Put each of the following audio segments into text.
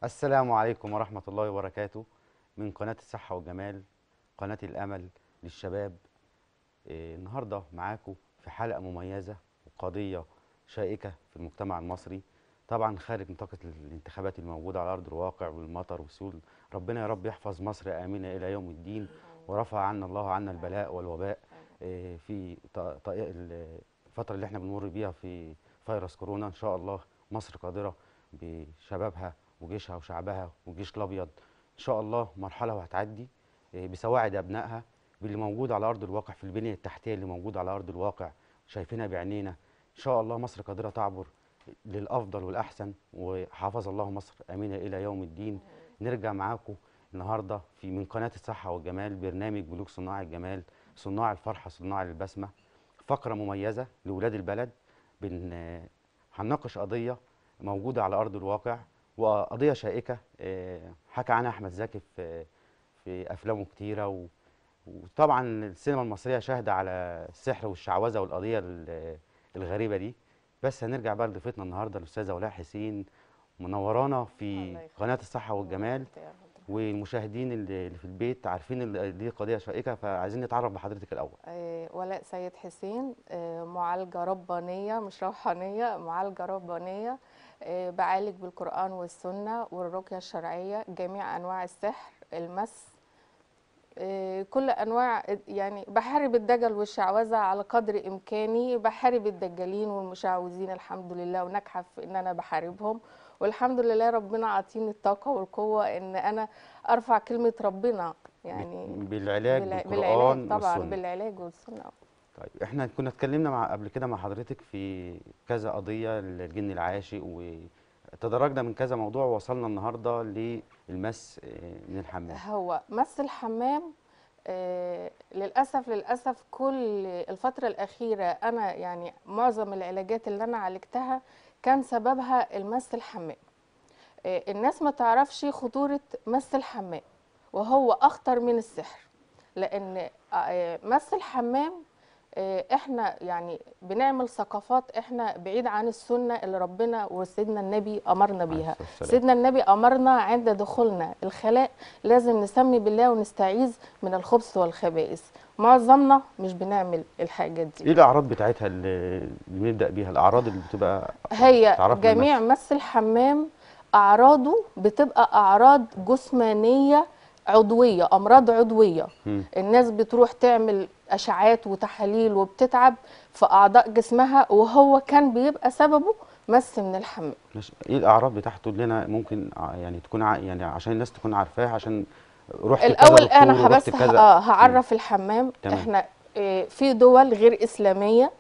السلام عليكم ورحمة الله وبركاته من قناة الصحة والجمال قناة الأمل للشباب إيه، النهاردة معاكم في حلقة مميزة وقضية شائكة في المجتمع المصري طبعا خارج نطاق الانتخابات الموجودة على أرض الواقع والمطر والسيول ربنا يا رب يحفظ مصر آمنة إلى يوم الدين ورفع عنا الله عنا البلاء والوباء إيه، في ط- ط- الفترة اللي احنا بنمر بيها في فيروس كورونا إن شاء الله مصر قادرة بشبابها وجيشها وشعبها والجيش الابيض ان شاء الله مرحله وهتعدي إيه، بسواعد ابنائها باللي موجود على ارض الواقع في البنيه التحتيه اللي موجوده على ارض الواقع شايفينها بعينينا ان شاء الله مصر قادره تعبر للافضل والاحسن وحافظ الله مصر امينه الى يوم الدين نرجع معاكم النهارده في من قناه الصحه والجمال برنامج بلوك صناع الجمال صناع الفرحه صناع البسمه فقره مميزه لاولاد البلد بن هنناقش قضيه موجوده على ارض الواقع وقضيه شائكه آه، حكى عنها احمد زكي في في افلامه كتيره و- وطبعا السينما المصريه شاهده على السحر والشعوذه والقضيه ال- الغريبه دي بس هنرجع بقى لضيفتنا النهارده الاستاذه ولاء حسين منورانا الله في يخليك. قناه الصحه والجمال والمشاهدين اللي اللي في البيت عارفين ال- دي قضيه شائكه فعايزين نتعرف بحضرتك الاول آه، ولاء سيد حسين آه، معالجة ربانية مش روحانية معالجة ربانية آه، بعالج بالقرآن والسنة والرقية الشرعية جميع أنواع السحر المس آه، كل أنواع يعني بحارب الدجل والشعوذة على قدر إمكاني بحارب الدجالين والمشعوذين الحمد لله وناجحة في إن أنا بحاربهم والحمد لله ربنا عاطيني الطاقة والقوة إن أنا أرفع كلمة ربنا يعني بالعلاج بالع- بالقران بالعلاج طبعا والسنه بالعلاج والسنة طيب احنا كنا اتكلمنا مع قبل كده مع حضرتك في كذا قضية الجن العاشق وتدرجنا من كذا موضوع ووصلنا النهارده للمس آه، من الحمام هو مس الحمام آه للأسف للأسف كل الفترة الأخيرة أنا يعني معظم العلاجات اللي أنا عالجتها كان سببها المس الحمام آه الناس ما تعرفش خطورة مس الحمام وهو أخطر من السحر لأن آه مس الحمام آه، احنا يعني بنعمل ثقافات احنا بعيد عن السنة اللي ربنا وسيدنا النبي أمرنا بيها الصلاة والسلام. سيدنا النبي أمرنا عند دخولنا الخلاء لازم نسمي بالله ونستعيذ من الخبث والخبائث معظمنا مش بنعمل الحاجات ايه دي الاعراض بتاعتها اللي اللي بنبدا بيها الاعراض اللي بتبقى هي تعرفنا جميع المس. مس الحمام أعراضه بتبقى أعراض جسمانية عضوية أمراض عضوية مم. الناس بتروح تعمل أشعات وتحاليل وبتتعب في أعضاء جسمها وهو كان بيبقى سببه مس من الحمام ماشي. ايه الاعراض بتاعته اللي انا ممكن ع- يعني تكون ع- يعني عشان الناس تكون عارفاها عشان رحت لكذا الاول دكتور انا ورحت بس كذا اه هعرف الحمام تمام. احنا آه، في دول غير اسلاميه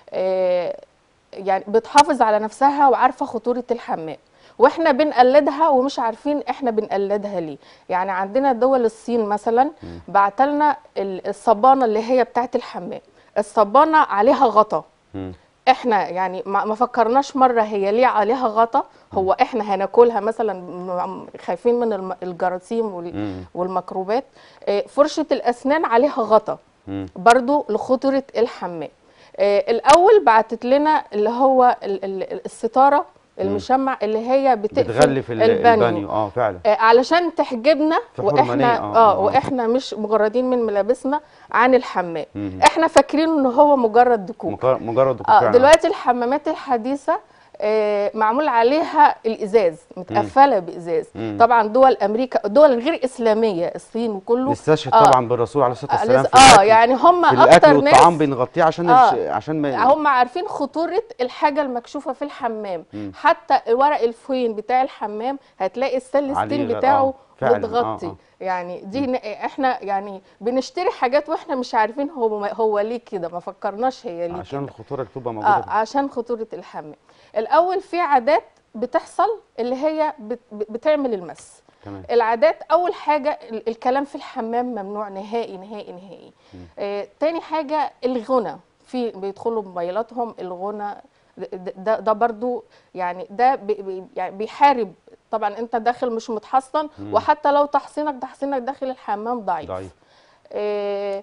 آه، يعني بتحافظ على نفسها وعارفه خطوره الحمام واحنا بنقلدها ومش عارفين احنا بنقلدها ليه يعني عندنا دول الصين مثلا بعتلنا ال- الصبانه اللي هي بتاعت الحمام الصبانه عليها غطا مم. احنا يعني ما ما فكرناش مره هي ليه عليها غطا هو احنا هناكلها مثلا م- خايفين من الم- الجراثيم وال- مم. والميكروبات آه، فرشه الاسنان عليها غطا مم. برضو لخطوره الحمام آه، الاول بعتت لنا اللي هو ال- ال- الستاره المشمع اللي هي بتقفل بتغلف ال- البانيو اه فعلا آه، علشان تحجبنا في حرمانية، واحنا آه، اه آه. واحنا مش مجردين من ملابسنا عن الحمام مم. احنا فاكرين ان هو مجرد ديكور مجر- مجرد اه فعلا. دلوقتي الحمامات الحديثه آه، معمول عليها الازاز متقفله بازاز مم. طبعا دول امريكا دول الغير اسلاميه الصين وكله نستشهد آه. طبعا بالرسول عليه الصلاه آه، والسلام لز- في اه الأكل. يعني هم في الاكل اكتر والطعام ناس بنغطيه عشان آه. الش- عشان ما هم عارفين خطورة الحاجة المكشوفة في الحمام مم. حتى ورق الفوين بتاع الحمام هتلاقي السلستين عليه غ- بتاعه آه، فعلاً، متغطي آه، آه. يعني دي ن- احنا يعني بنشتري حاجات واحنا مش عارفين هو هو ليه كده ما فكرناش هي ليه عشان كده الخطوره اللي بتبقى موجوده اه عشان خطورة الحمام الاول في عادات بتحصل اللي هي بت بتعمل المس تمام العادات اول حاجه ال- الكلام في الحمام ممنوع نهائي نهائي نهائي آه تاني حاجه الغنى في بيدخلوا موبايلاتهم الغنى ده, ده, ده برضو يعني ده بي بي- يعني بيحارب طبعا انت داخل مش متحصن وحتى لو تحصينك تحصينك داخل الحمام ضعيف, ضعيف آه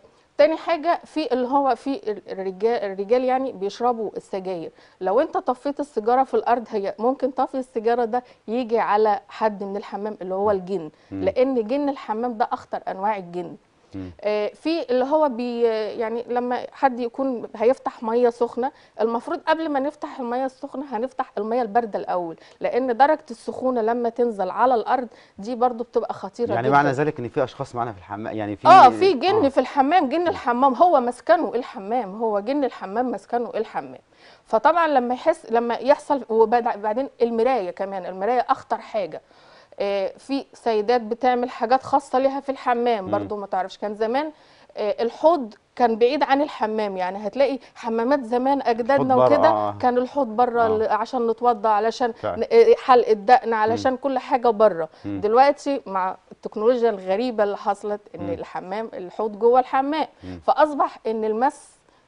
تاني حاجه في اللي هو في الرجال الرجال يعني بيشربوا السجاير لو انت طفيت السيجاره في الارض هي ممكن طفي السيجاره ده يجي على حد من الحمام اللي هو الجن مم. لان جن الحمام ده اخطر انواع الجن مم. آه، في اللي هو بي يعني لما حد يكون هيفتح ميه سخنه المفروض قبل ما نفتح الميه السخنه هنفتح الميه البارده الاول لان درجه السخونه لما تنزل على الارض دي برضو بتبقى خطيره يعني جدا معنى ذلك ان في اشخاص معانا في الحمام يعني في اه في جن آه. في الحمام جن الحمام هو مسكنه الحمام هو جن الحمام مسكنه الحمام فطبعا لما يحس لما يحصل وبعدين المرايه كمان المرايه اخطر حاجه آه، في سيدات بتعمل حاجات خاصه ليها في الحمام مم. برضو ما تعرفش كان زمان آه، الحوض كان بعيد عن الحمام يعني هتلاقي حمامات زمان اجدادنا الحوض برا، وكده آه. كان الحوض بره آه. عشان نتوضى علشان فعلا. ن- آه، حلق الدقن علشان كل حاجه بره مم. دلوقتي مع التكنولوجيا الغريبه اللي حصلت ان مم. الحمام الحوض جوه الحمام مم. فاصبح ان المس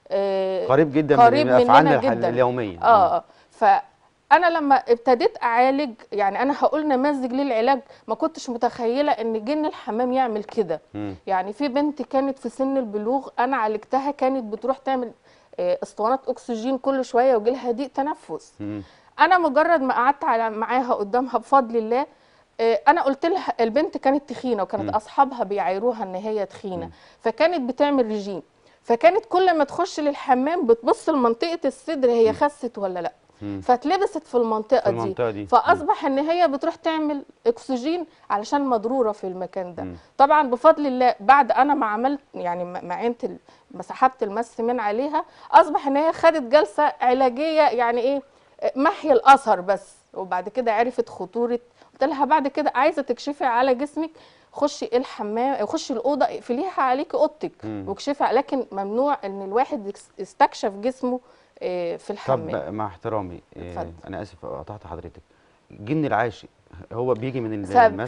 آه، قريب جدا قريب من افعالنا مننا الح- جدا. اليوميه اه اه فانا لما ابتديت اعالج يعني انا هقول نماذج للعلاج ما كنتش متخيله ان جن الحمام يعمل كده مم. يعني في بنت كانت في سن البلوغ انا عالجتها كانت بتروح تعمل آه، اسطوانات اكسجين كل شويه وجيلها ضيق تنفس مم. انا مجرد ما قعدت على معاها قدامها بفضل الله آه، انا قلت لها البنت كانت تخينه وكانت مم. اصحابها بيعايروها ان هي تخينه مم. فكانت بتعمل رجيم فكانت كل ما تخش للحمام بتبص لمنطقه الصدر هي خست ولا لا مم. فاتلبست في المنطقه, في المنطقه دي فاصبح ان هي بتروح تعمل اكسجين علشان مضروره في المكان ده مم. طبعا بفضل الله بعد انا ما عملت يعني ما ما عينت ال- ما سحبت المس من عليها اصبح ان هي خدت جلسه علاجيه يعني ايه محي الاثر بس وبعد كده عرفت خطوره قلت لها بعد كده عايزه تكشفي على جسمك خشي الحمام خشي الاوضه اقفليها عليكي اوضتك مم. واكشفي لكن ممنوع ان الواحد يكس- يستكشف جسمه آه، في الحمام طب مع احترامي آه، اتفضل. انا اسف قطعت حضرتك جن العاشق هو بيجي من ال- سب- المس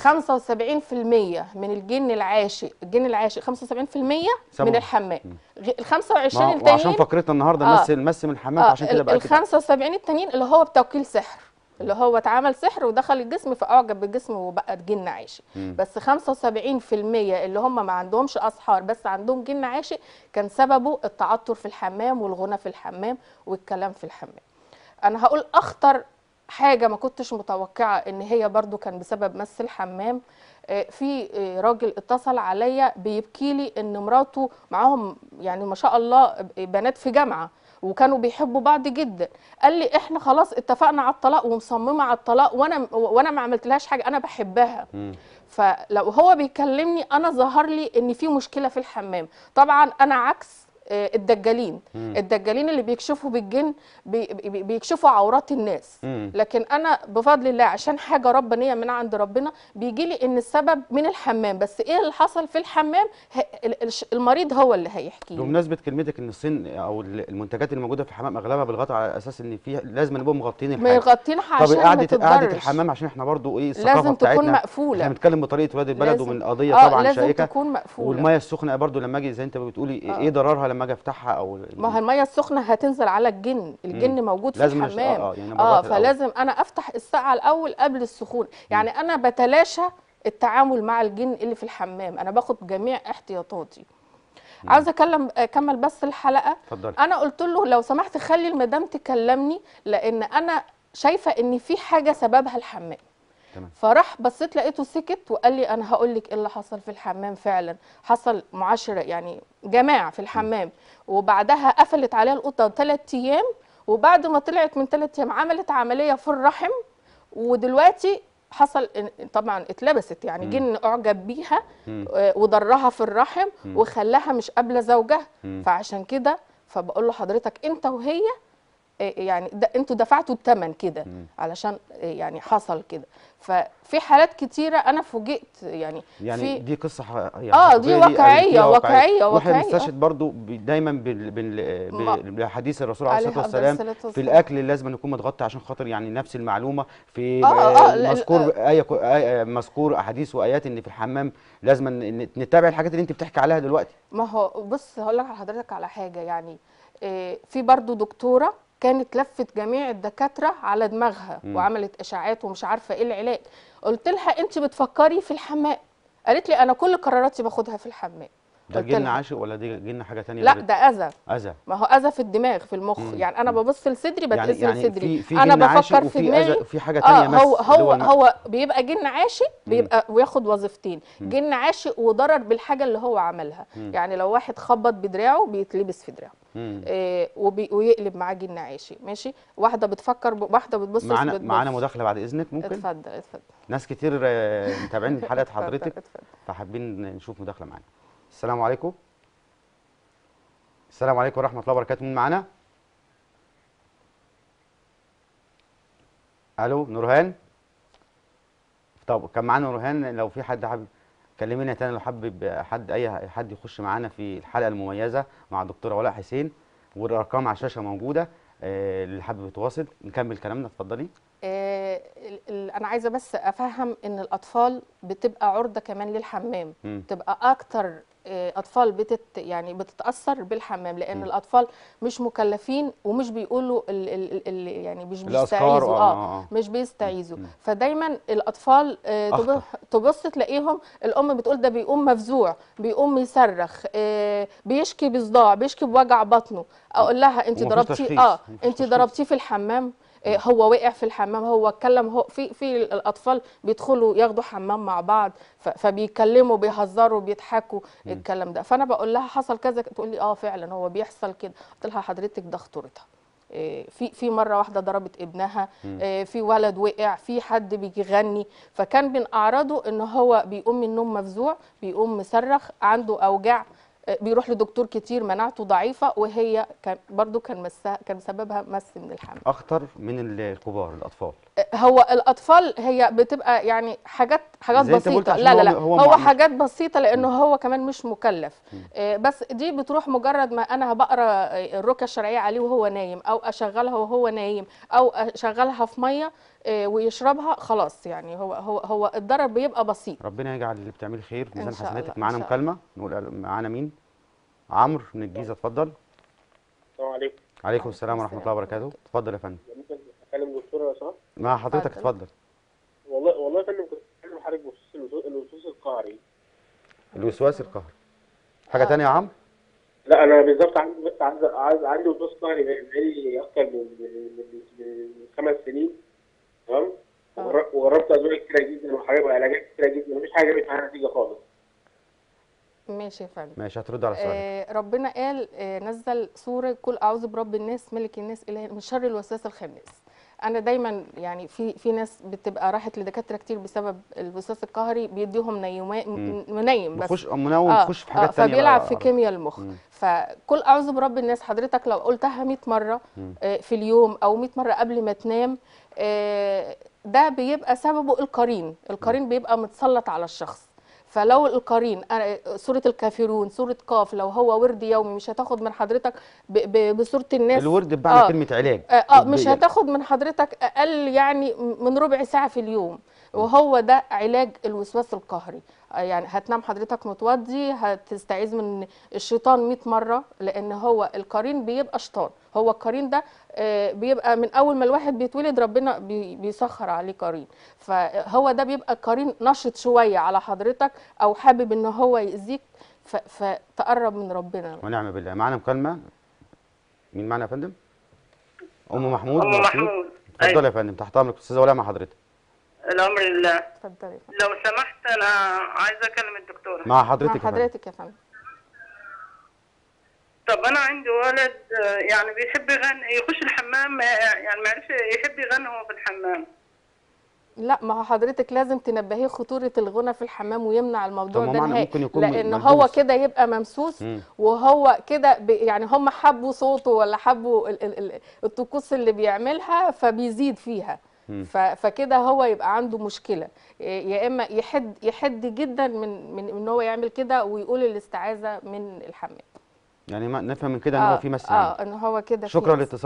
75% من الجن العاشق الجن العاشق 75% سبعة. من الحمام مم. غ- ال 25 ما هو- التانيين وعشان فقرتنا النهارده آه. المس المس من الحمام آه، عشان كده ال بقى ال كده 75 التانيين اللي هو بتوكيل سحر اللي هو اتعمل سحر ودخل الجسم فاعجب بالجسم وبقى جن عاشق مم. بس 75% اللي هم ما عندهمش اسحار بس عندهم جن عاشق كان سببه التعثر في الحمام والغنى في الحمام والكلام في الحمام انا هقول اخطر حاجه ما كنتش متوقعه ان هي برضو كان بسبب مس الحمام آه، في آه، راجل اتصل عليا بيبكي لي ان مراته معاهم يعني ما شاء الله بنات في جامعه وكانوا بيحبوا بعض جدا قال لي احنا خلاص اتفقنا على الطلاق ومصممه على الطلاق وانا وانا ما عملتلهاش حاجه انا بحبها مم. فلو هو بيكلمني انا ظهر لي ان في مشكله في الحمام طبعا انا عكس آه، الدجالين مم. الدجالين اللي بيكشفوا بالجن بي بي- بيكشفوا عورات الناس مم. لكن انا بفضل الله عشان حاجه ربانيه من عند ربنا بيجي لي ان السبب من الحمام بس ايه اللي حصل في الحمام ه- ال- الش- المريض هو اللي هيحكي لي بمناسبه كلمتك ان الصين او ال- المنتجات اللي موجوده في الحمام اغلبها بالغطاء على اساس ان في لازم نبقى مغطين الحاجه مغطينها طب عشان ما قعده قعده تتضرش الحمام عشان احنا برضو ايه الثقافه لازم تكون بتاعتنا مقفوله احنا بنتكلم بطريقه ولاد البلد لازم- ومن قضيه اه طبعا لازم شائكه تكون مقفوله والميه السخنه برضو لما اجي زي انت بتقولي آه. ايه ضررها لما اجي افتحها او ما هو الميه السخنه هتنزل على الجن الجن موجود في لازم نش- الحمام اه اه يعني اه نبرد الأول. فلازم انا افتح السقعه الاول قبل السخون يعني انا بتلاشى التعامل مع الجن اللي في الحمام انا باخد جميع احتياطاتي عاوزه اكلم اكمل بس الحلقه اتفضلي انا قلت له لو سمحت خلي المدام تكلمني لان انا شايفه ان في حاجه سببها الحمام تمام. فراح بصيت لقيته سكت وقال لي انا هقول لك ايه اللي حصل في الحمام فعلا حصل معاشره يعني جماع في الحمام وبعدها قفلت عليها الاوضه ثلاث ايام وبعد ما طلعت من ثلاث ايام عملت عمليه في الرحم ودلوقتي حصل إن- طبعا اتلبست يعني مم. جن اعجب بيها مم. آه، وضرها في الرحم مم. وخلاها مش قابله زوجها مم. فعشان كده فبقول له حضرتك انت وهي آه، يعني ده انتوا دفعتوا الثمن كده مم. علشان آه، يعني حصل كده ففي حالات كتيره انا فوجئت يعني يعني في دي قصه ح... يعني آه، دي حقيقية واقعية، فيها واقعية، واحنا واقعية. بنستشهد برضو ب- دايما بال... بال... ما- ب- بحديث الرسول عليه عليه الصلاه أفضل والسلام الصلاة في والسلام. الاكل اللي لازم يكون متغطي عشان خاطر يعني نفس المعلومه في آه، آه، ال- مذكور ايه كو- آية مذكور احاديث وايات ان في الحمام لازم ن- نتابع الحاجات اللي انت بتحكي عليها دلوقتي ما هو بص هقول لك على حضرتك على حاجه يعني آه، في برضو دكتوره كانت لفت جميع الدكاتره على دماغها مم. وعملت اشاعات ومش عارفه ايه العلاج قلت لها انت بتفكري في الحمام قالت لي انا كل قراراتي باخدها في الحمام ده قلت جن لها عاشق ولا دي جن حاجه تانية لا غير ده اذى اذى ما هو اذى في الدماغ في المخ مم. يعني انا مم. ببص لصدري يعني بتأذي يعني صدري في في انا جن عاشق بفكر في وفي دماغي اذى في حاجه اه تانية مس هو اللي هو الم- هو بيبقى جن عاشق مم. بيبقى وياخد وظيفتين مم. جن عاشق وضرر بالحاجه اللي هو عملها مم. يعني لو واحد خبط بدراعه بيتلبس في دراعه مم. إيه وبي ويقلب معاه جن عاشق ماشي واحده بتفكر ب... واحده بتبص معانا بتبص. معانا مداخله بعد اذنك ممكن اتفضل اتفضل ناس كتير آه، متابعين حلقه اتفضل، حضرتك اتفضل. فحابين نشوف مداخله معانا السلام عليكم السلام عليكم ورحمه الله وبركاته مين معانا الو نورهان طب كان معانا نورهان لو في حد حابب كلمينا تاني لو حابب حد اي حد يخش معانا في الحلقه المميزه مع الدكتوره ولاء حسين والارقام على الشاشه موجوده آه، اللي حابب يتواصل نكمل كلامنا اتفضلي آه، ال- ال- انا عايزه بس افهم ان الاطفال بتبقى عرضه كمان للحمام مم. تبقى اكتر آه، اطفال بتت يعني بتتاثر بالحمام لان مم. الاطفال مش مكلفين ومش بيقولوا ال ال ال يعني مش الأذكار، بيستعيذوا آه، اه آه، آه. مش بيستعيذوا مم. فدايما الاطفال آه، تب- أخطر. تبص تلاقيهم الام بتقول ده بيقوم مفزوع بيقوم يصرخ آه، بيشكي بصداع بيشكي بوجع بطنه اقول لها انت ومفيش ضربتيه تشخيص، اه مفيش انت تشخيص. ضربتيه في الحمام آه، هو وقع في الحمام هو اتكلم هو في في الاطفال بيدخلوا ياخدوا حمام مع بعض ف- فبيتكلموا بيهزروا بيضحكوا مم. الكلام ده فانا بقول لها حصل كذا تقول لي اه فعلا هو بيحصل كده قلت لها حضرتك ده خطورتها إيه، في في مره واحده ضربت ابنها مم. إيه، في ولد وقع في حد بيجي يغني فكان من اعراضه ان هو بيقوم من النوم مفزوع بيقوم مصرخ عنده اوجاع إيه، بيروح لدكتور كتير مناعته ضعيفه وهي كان برضو كان مسها كان سببها مس من الحمل اخطر من الكبار الاطفال هو الاطفال هي بتبقى يعني حاجات حاجات زي أنت قلت بسيطه عشان لا لا هو- لا هو هو, مع- حاجات بسيطه لانه هو كمان مش مكلف مم. آه، بس دي بتروح مجرد ما انا بقرا آه، الرقيه الشرعيه عليه وهو نايم او اشغلها وهو نايم او اشغلها في ميه آه، ويشربها خلاص يعني هو هو هو الضرر بيبقى بسيط ربنا يجعل اللي بتعمليه خير في إن ميزان شاء الله، حسناتك إن معانا شاء مكالمه نقول معانا مين عمرو من الجيزه اتفضل السلام عليكم عليكم السلام السلام ورحمه الله وبركاته اتفضل يا فندم ممكن اكلم دكتوره لو سمحت مع حضرتك اتفضل. اتفضل والله والله يا فندم كنت بكلم حضرتك بخصوص الوسو- الوسواس القهري الوسواس القهري حاجه آه. تانية يا عمرو لا انا بالظبط عندي بس عايز عايز عندي وسواس قهري بقالي اكتر من من من من خمس سنين تمام آه. وجر- وجربت ادويه كتيره جدا وحاجات وعلاجات كتيره جدا مفيش حاجه جابت معايا نتيجه خالص ماشي يا فندم ماشي هترد على سؤالك آه، ربنا قال آه، نزل سورة قل أعوذ برب الناس ملك الناس إله من شر الوسواس الخناس أنا دايما يعني في في ناس بتبقى راحت لدكاترة كتير بسبب الوسواس القهري بيديهم نيوما- مم. منيم بس بخش منوم آه، نخش في حاجات آه، تانية فبيلعب بقى. في كيمياء المخ مم. فكل اعوذ برب الناس حضرتك لو قلتها 100 مره مم. آه، في اليوم او 100 مره قبل ما تنام آه، ده بيبقى سببه القرين القرين بيبقى متسلط على الشخص فلو القرين آه، سوره الكافرون سوره قاف لو هو ورد يومي مش هتاخد من حضرتك ب- ب- بسوره الناس الورد بمعنى آه. كلمه علاج اه آه، مش يعني- هتاخد من حضرتك اقل يعني من ربع ساعه في اليوم وهو ده علاج الوسواس القهري آه، يعني هتنام حضرتك متوضي هتستعيذ من الشيطان 100 مره لان هو القرين بيبقى شيطان هو القرين ده آه، بيبقى من اول ما الواحد بيتولد ربنا بي- بيسخر عليه قرين فهو ده بيبقى قرين نشط شويه على حضرتك او حابب ان هو يأذيك ف- فتقرب من ربنا ونعم بالله معانا مكالمه مين معانا يا فندم ام محمود أم من أسيوط. محمود اتفضل أيوة. يا فندم تحت امرك استاذه ولاء مع حضرتك الأمر لله اتفضلي لو سمحت أنا عايزة أكلم الدكتورة مع مع حضرتك يا فندم حضرتك يا فندم طب أنا عندي ولد آه، يعني بيحب يغني يخش الحمام آه، يعني ما يعرفش يحب يغني هو في الحمام لا ما هو حضرتك لازم تنبهيه خطورة الغنى في الحمام ويمنع الموضوع طب ما ده معنى نهائي ممكن يكون م- لان ملبوس. هو كده يبقى ممسوس مم. وهو كده ب- يعني هم حبوا صوته ولا حبوا ال- ال- ال- الطقوس اللي بيعملها فبيزيد فيها مم. ف- فكده هو يبقى عنده مشكلة إيه، يا اما يحد يحد جدا من من ان هو يعمل كده ويقول الاستعاذة من الحمام يعني ما نفهم من كده ان هو في مس اه عنده. ان هو كده في شكرا مس. لاتصالك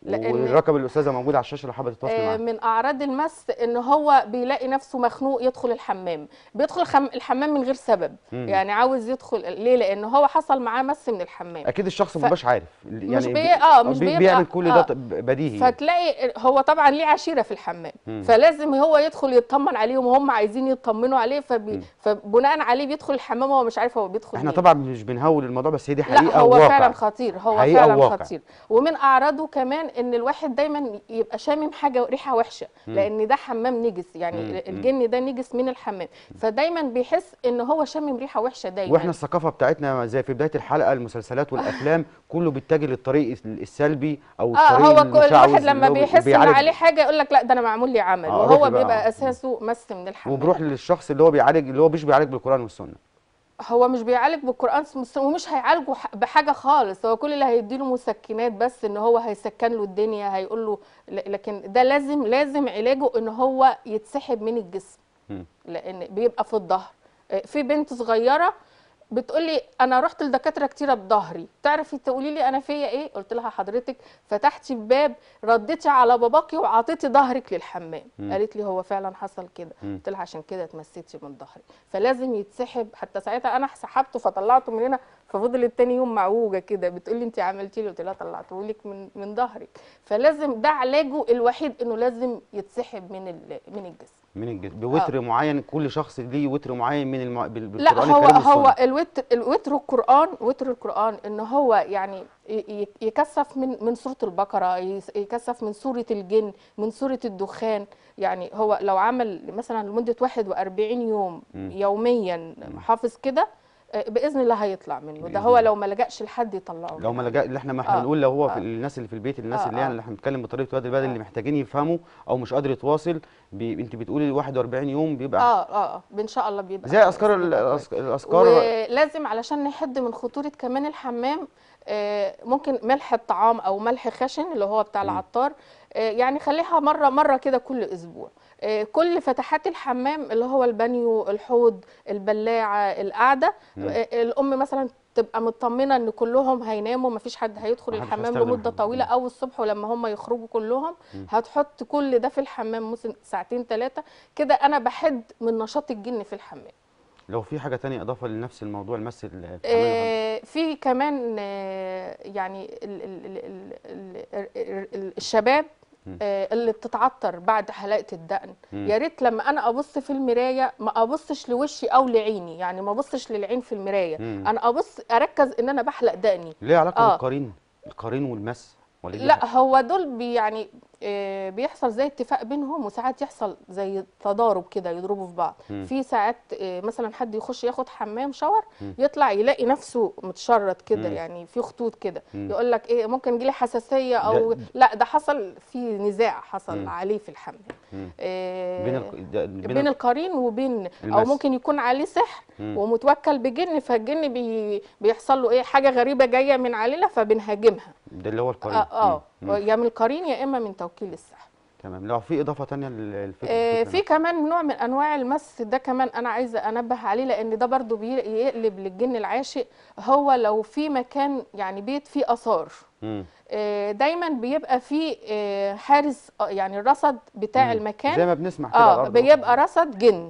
لأن- والرقم الاستاذه موجود على الشاشه لو حابه تتواصلي آه، معاها من اعراض المس ان هو بيلاقي نفسه مخنوق يدخل الحمام بيدخل خم... الحمام من غير سبب مم. يعني عاوز يدخل ليه لان هو حصل معاه مس من الحمام اكيد الشخص ف- ما بيبقاش عارف يعني مش بي... اه مش بي- بيبقى بيعمل كل ده آه. ط- بديهي يعني. فتلاقي هو طبعا ليه عشيره في الحمام مم. فلازم هو يدخل يطمن عليهم وهم عايزين يطمنوا عليه فبي... مم. فبناء عليه بيدخل الحمام وهو مش عارف هو بيدخل احنا ليه. طبعا مش بنهول الموضوع بس هي دي حقيقه لا هو وواقع فعلا خطير هو حقيقة فعلا وواقع. خطير ومن اعراضه كمان ان الواحد دايما يبقى شامم حاجه ريحه وحشه لان ده حمام نجس يعني مم. الجن ده نجس من الحمام فدايما بيحس ان هو شامم ريحه وحشه دايما واحنا الثقافه بتاعتنا زي في بدايه الحلقه المسلسلات والافلام كله بيتجه للطريق السلبي او اه الطريق هو كل المشعوذ واحد لما اللي هو بيحس ان بيعالج- عليه حاجه يقول لك لا ده انا معمول لي عمل آه، وهو روحي بقى. بيبقى اساسه مس من الحمام وبروح للشخص اللي هو بيعالج اللي هو مش بيعالج بالقران والسنه هو مش بيعالج بالقران والسنة ومش هيعالجه ح- بحاجه خالص هو كل اللي هيديله مسكنات بس ان هو هيسكن له الدنيا هيقول له ل- لكن ده لازم لازم علاجه ان هو يتسحب من الجسم مم. لان بيبقى في الظهر آه، في بنت صغيره بتقول لي انا رحت لدكاتره كتيره بظهري تعرفي تقولي لي انا فيا ايه قلت لها حضرتك فتحتي الباب رديتي على باباكي وعطيتي ظهرك للحمام مم. قالت لي هو فعلا حصل كده مم. قلت لها عشان كده اتمسيتي من ظهري فلازم يتسحب حتى ساعتها انا سحبته فطلعته من هنا ففضل التاني يوم معوجه كده بتقول لي انت عملتي لي قلت لها طلعته لك من من ظهرك فلازم ده علاجه الوحيد انه لازم يتسحب من ال- من الجسم من الجسم بوتر معين كل شخص ليه وتر معين من الم... بال- لا بالقران هو الكريم هو والسنه الوتر الوتر القرآن وتر القرآن ان هو يعني ي- ي- يكثف من من سورة البقرة يس- يكثف من سورة الجن من سورة الدخان يعني هو لو عمل مثلا لمدة 41 يوم مم. يوميا حافظ كده آه، بإذن الله هيطلع منه بإذن ده هو الله. لو ما لجأش لحد يطلعه لو ما لجأ اللي احنا ما احنا آه. بنقول لو هو في آه. الناس اللي في البيت الناس آه، اللي يعني آه. اللي احنا بنتكلم بطريقه واد البلد آه. اللي محتاجين يفهموا او مش قادر يتواصل بي... انت بتقولي 41 يوم بيبقى اه اه اه ان شاء الله بيبقى زي كويس، اذكار ال- بيبقى كويس. الأذك- الاذكار ولازم علشان نحد من خطورة كمان الحمام آه، ممكن ملح الطعام او ملح خشن اللي هو بتاع مم. العطار آه، يعني خليها مرة مرة كده كل اسبوع آه، كل فتحات الحمام اللي هو البانيو الحوض البلاعة القعدة مم. آه، الام مثلا تبقى مطمنه ان كلهم هيناموا مفيش حد هيدخل محدش الحمام هيستخدم لمده الحمام. طويله مم. او الصبح ولما هم يخرجوا كلهم مم. هتحط كل ده في الحمام مثلا ساعتين ثلاثه كده انا بحد من نشاط الجن في الحمام لو في حاجه تانية اضافه لنفس الموضوع المس ال- الحمام آه، في كمان آه، يعني ال ال ال ال ال ال ال الشباب مم. آه، اللي بتتعطر بعد حلاقه الدقن مم. يا ريت لما انا ابص في المرايه ما ابصش لوشي او لعيني يعني ما ابصش للعين في المرايه مم. انا ابص اركز ان انا بحلق دقني ليه علاقه آه. بالقرين القرين والمس ولا دي لا هو دول بي يعني آه، بيحصل زي اتفاق بينهم وساعات يحصل زي تضارب كده يضربوا في بعض مم. في ساعات آه، مثلا حد يخش ياخد حمام شاور مم. يطلع يلاقي نفسه متشرط كده مم. يعني في خطوط كده مم. يقول لك ايه ممكن يجيلي حساسيه او ده- لا ده حصل في نزاع حصل مم. عليه في الحمام مم. آه، بين الق... ده- بين, بين القرين وبين او المس. ممكن يكون عليه سحر مم. ومتوكل بجن فالجن بي بيحصل له ايه حاجه غريبه جايه من علينا فبنهاجمها ده اللي هو القرين اه اه مم. مم. يا من القرين يا اما من توكيل السحر تمام لو في اضافه تانية للفكره آه في كمان نوع من انواع المس ده كمان انا عايزه انبه عليه لان ده برضو بيقلب للجن العاشق هو لو في مكان يعني بيت فيه اثار مم. آه دايما بيبقى فيه آه حارس آه، يعني الرصد بتاع مم. المكان زي ما بنسمع كده على اه الأرض. بيبقى رصد جن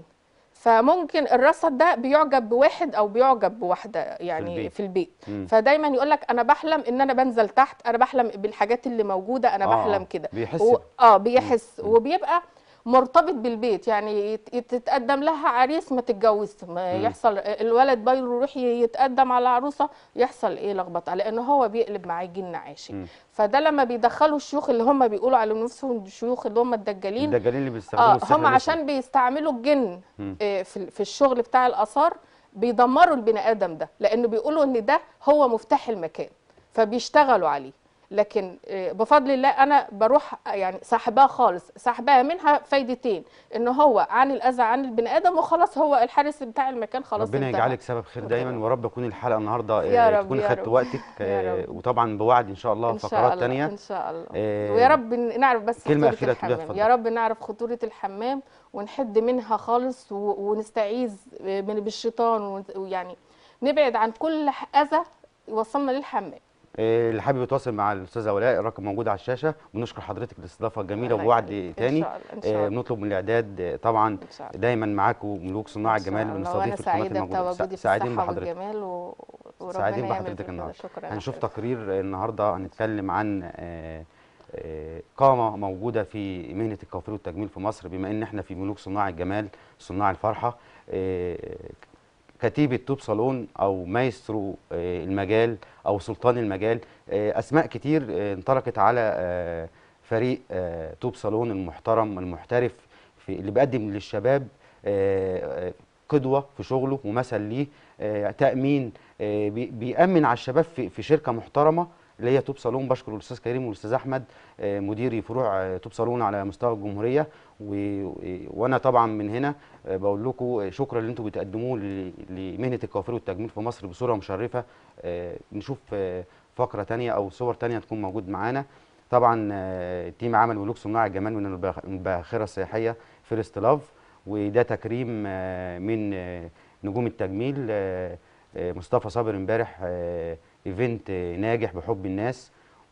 فممكن الرصد ده بيعجب بواحد او بيعجب بواحده يعني البيت. في البيت, مم. فدايما يقول لك انا بحلم ان انا بنزل تحت انا بحلم بالحاجات اللي موجوده انا آه، بحلم آه. كده بيحس و... ب- اه بيحس مم. وبيبقى مرتبط بالبيت يعني يت- يتقدم لها عريس ما تتجوزش ما مم. يحصل الولد باير يروح يتقدم على عروسه يحصل ايه لخبطه لان هو بيقلب معاه جن عاشق مم. فده لما بيدخلوا الشيوخ اللي هم بيقولوا على نفسهم الشيوخ اللي هم الدجالين الدجالين اللي بيستخدموا اه السحر هم الأسود. عشان بيستعملوا الجن مم. آه، في في الشغل بتاع الاثار بيدمروا البني ادم ده لانه بيقولوا ان ده هو مفتاح المكان فبيشتغلوا عليه لكن آه، بفضل الله انا بروح يعني سحباه خالص سحباه منها فايدتين ان هو عن الاذى عن البني ادم وخلاص هو الحارس بتاع المكان خلاص ربنا انتهى. يجعلك سبب خير دايما ورب يكون الحلقه النهارده يا آه، رب، تكون يا خدت رب. وقتك يا آه، رب. وطبعا بوعد ان شاء الله ان شاء فقرات الله تانية ان شاء الله آه، ويا رب نعرف بس كلمة خطورة أخيرة تقوليها، الحمام اتفضل. يا رب نعرف خطورة الحمام ونحد منها خالص و- ونستعيذ من بالشيطان ون- ويعني نبعد عن كل ح- أذى يوصلنا للحمام آه، اللي حابب يتواصل مع الاستاذه ولاء الرقم موجود على الشاشه ونشكر حضرتك الاستضافه الجميله الله وبوعد يخليك. تاني ان شاء الله ان شاء آه، الله بنطلب من الاعداد آه، طبعا ان شاء الله دايما معاكم ملوك صناع إن شاء الجمال الله. وانا بنستضيف القناه سعيده الموجوده بتواجدي في سعيدين الصحه بحضرتك والجمال و... وربنا سعيدين يعمل بحضرتك فيك كده. النهارده شكرا يا هنشوف حبيبتي. تقرير النهارده هنتكلم عن آه، آه، قامه موجوده في مهنه الكوافير والتجميل في مصر بما ان احنا في ملوك صناع الجمال صناع الفرحه آه، كتيبه توب صالون او مايسترو آه، المجال او سلطان المجال آه، اسماء كتير آه، انطلقت على آه، فريق آه، توب صالون المحترم المحترف في اللي بيقدم للشباب آه، آه، قدوه في شغله ومثل ليه آه، تامين آه، بي- بيامن على الشباب في في شركه محترمه اللي هي توب صالون بشكر الاستاذ كريم والاستاذ احمد آه، مديري فروع آه، توب صالون على مستوى الجمهوريه و- و- وانا طبعا من هنا آه، بقول لكم شكرا اللي انتم بتقدموه ل- لمهنه الكوافير والتجميل في مصر بصوره مشرفه آه، نشوف آه، فقره تانية او صور تانية تكون موجود معانا طبعا آه، تيم عمل ملوك صناع الجمال من الباخ- الباخره السياحيه فيرست لاف وده تكريم آه، من آه، نجوم التجميل آه، آه، مصطفى صابر امبارح آه، ايفنت آه، ناجح بحب الناس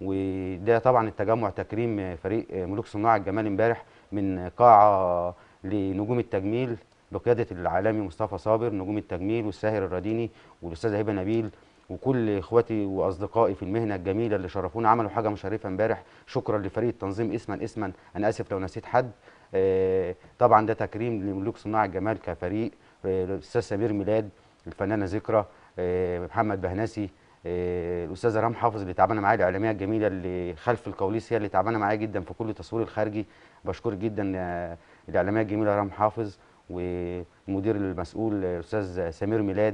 وده طبعا التجمع تكريم آه، فريق آه، ملوك صناع الجمال امبارح من قاعه لنجوم التجميل بقياده العالمي مصطفى صابر نجوم التجميل والساهر الرديني والاستاذه هبه نبيل وكل اخواتي واصدقائي في المهنه الجميله اللي شرفونا عملوا حاجه مشرفه امبارح شكرا لفريق التنظيم اسما اسما انا اسف لو نسيت حد آه، طبعا ده تكريم لملوك صناع الجمال كفريق آه، الاستاذ سمير ميلاد الفنانه ذكرى آه، محمد بهنسي آه، الاستاذه رام حافظ اللي تعبانه معايا الاعلاميه الجميله اللي خلف الكواليس هي اللي تعبانه معايا جدا في كل التصوير الخارجي بشكر جدا آه، الاعلاميه الجميله رام حافظ والمدير المسؤول آه، الاستاذ سمير ميلاد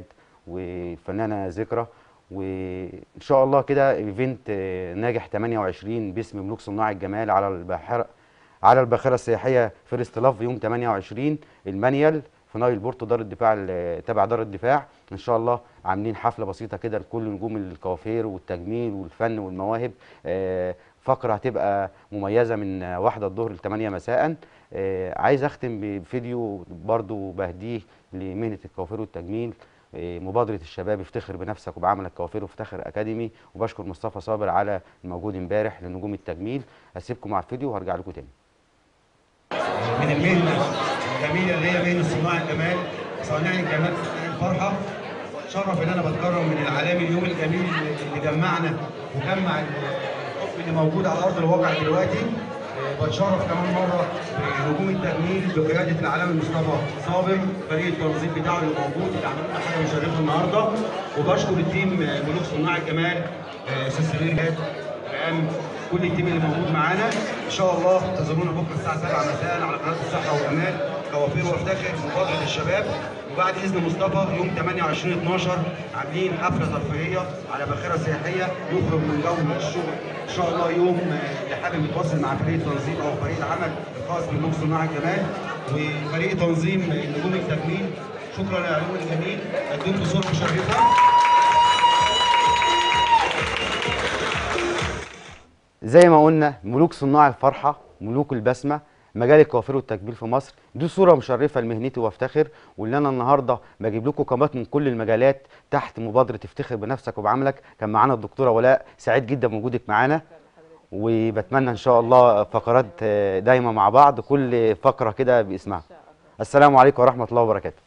والفنانه ذكرى وان شاء الله كده ايفنت آه، ناجح 28 باسم ملوك صناع الجمال على الباحره على الباخره السياحيه فيرست لاف يوم 28 المانيال في نايل بورتو دار الدفاع ال- تبع دار الدفاع ان شاء الله عاملين حفله بسيطه كده لكل نجوم الكوافير والتجميل والفن والمواهب آه، فقره هتبقى مميزه من آه، واحدة الظهر ل 8 مساء آه، عايز اختم بفيديو برضو بهديه لمهنه الكوافير والتجميل آه، مبادره الشباب افتخر بنفسك وبعملك كوافير وافتخر اكاديمي وبشكر مصطفى صابر على الموجود امبارح لنجوم التجميل هسيبكم مع الفيديو وهرجع لكم تاني من المهنه الجميله اللي هي مهنه صناع الجمال صانعي الجمال صانعي الفرحه شرف ان انا بتكرم من العالمي اليوم الجميل اللي جمعنا وجمع الحب اللي موجود على ارض الواقع دلوقتي آه، بتشرف كمان مره بنجوم التجميل بقياده العالمي مصطفى صابر فريق التنظيم بتاعه اللي موجود اللي عملوا لنا حاجه مشرفه النهارده وبشكر التيم آه، ملوك صناع الجمال آه، استاذ سمير جاد ريان كل التيم اللي موجود معانا ان شاء الله انتظرونا بكره الساعه 7 مساء على قناه الصحه والامان كوافير وافتخر مبادره الشباب وبعد اذن مصطفى يوم 28 12 عاملين حفله ترفيهيه على باخره سياحيه يخرج من جو الشغل ان شاء الله يوم آه، اللي حابب يتواصل مع فريق التنظيم او فريق العمل الخاص بملوك صناع الجمال وفريق تنظيم نجوم التجميل شكرا يا علوم الجميل قدمتوا صوره مشرفه زي ما قلنا ملوك صناع الفرحة ملوك البسمة مجال الكوافير والتجميل في مصر دي صورة مشرفة لمهنتي وافتخر واللي انا النهارده بجيب لكم قامات من كل المجالات تحت مبادرة افتخر بنفسك وبعملك كان معانا الدكتورة ولاء سعيد جدا بوجودك معانا وبتمنى ان شاء الله فقرات آه، دايما مع بعض كل فقرة كده باسمها السلام عليكم ورحمة الله وبركاته